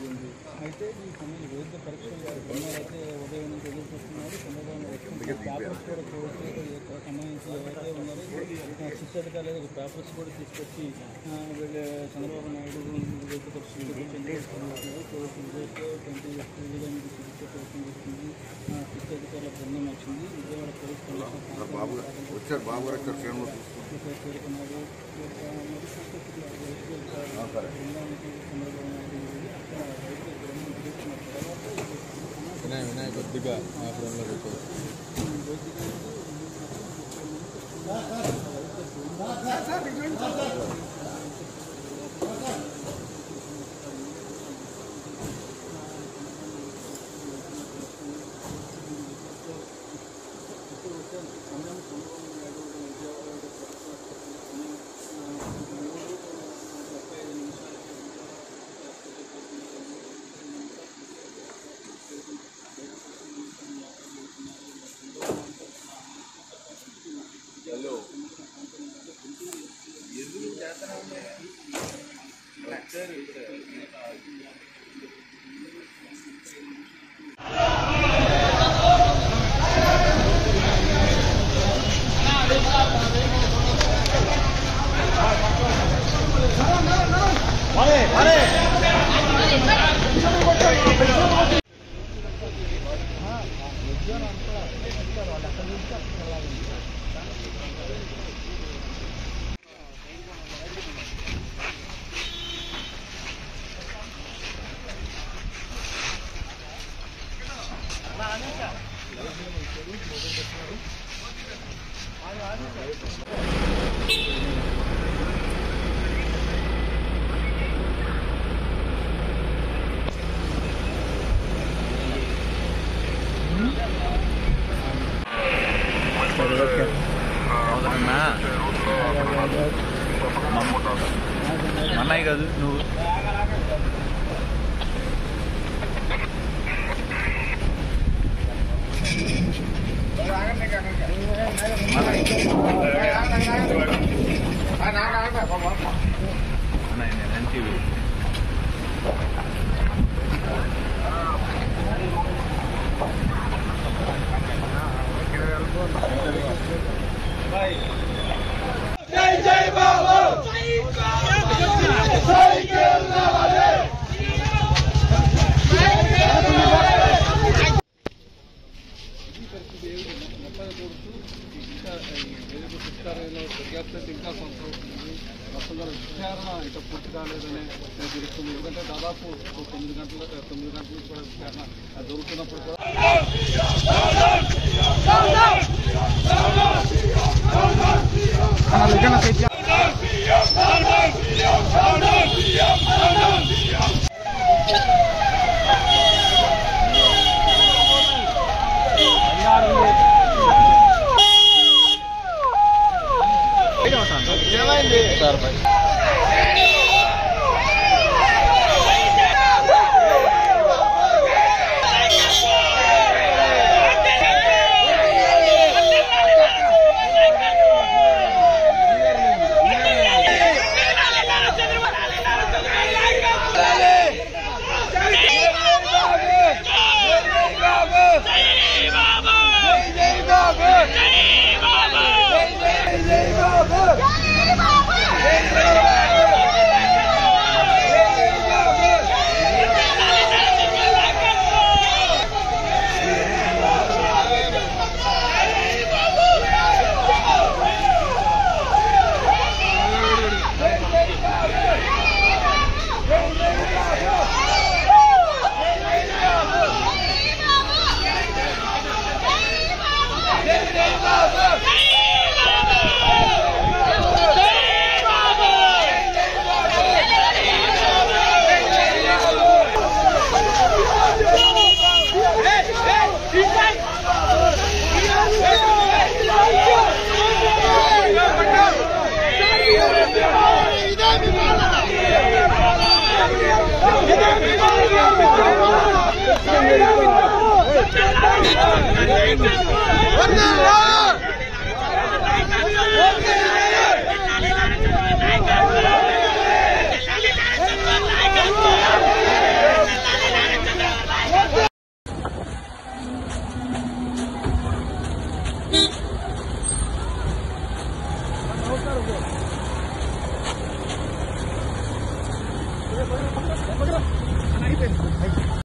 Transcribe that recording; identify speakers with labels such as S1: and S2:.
S1: జరిగింది అయితే ఈ సమయంలో వైద్య పరీక్షలు అయితే ఉదయం నుంచి ఎదురు చూస్తున్నారు చంద్రబాబు నాయుడు పేపర్స్ కూడా కోర్టు సంబంధించి ఎవరైతే ఉన్నారో శిక్ష లేదు పేపర్స్ కూడా తీసుకొచ్చి ఆ, వీళ్ళు చంద్రబాబు నాయుడు వైద్య పరీక్షలు చెందుతున్నారు కోర్టు విజయ్తో ట్వంటీ ఎస్పీగా మీకు చికిత్స ప్రయత్నం చేస్తుంది శిక్ష అధికారుల బృందం వచ్చింది విజయవాడ పోలీస్ కమిషనర్
S2: బాబు గారు వచ్చారు బాబు గారు వచ్చారు శ్రీనివాస్
S1: ఇక్కడ చేరుకున్నారు ఈ యొక్క మరి సంస్కృతికి వైద్య బృందానికి చంద్రబాబు నాయుడు వెళ్ళి అక్కడ వైద్య బృందం తిరుగుతున్న తర్వాత ఇది
S3: వినాయక వినాయక కొద్దిగా ఆ ఫ్రెండ్లో కూర్చో
S4: అన్నయ్య కాదు నువ్వు అన్నయ్య నేను ఎన్టీవీ
S1: ఇంకా ఏదైతే శిక్షారంలో దర్యాప్తు అయితే ఇంకా కొనసాగుతుంది మొత్తం కూడా విచారణ ఇంకా పూర్తి కాలేదని నాకు తెలుస్తుంది ఎందుకంటే దాదాపు ఒక తొమ్మిది గంటల తొమ్మిది గంటల నుంచి కూడా విచారణ అది జరుగుతున్నప్పుడు కూడా
S5: Thank you.
S1: పక్కన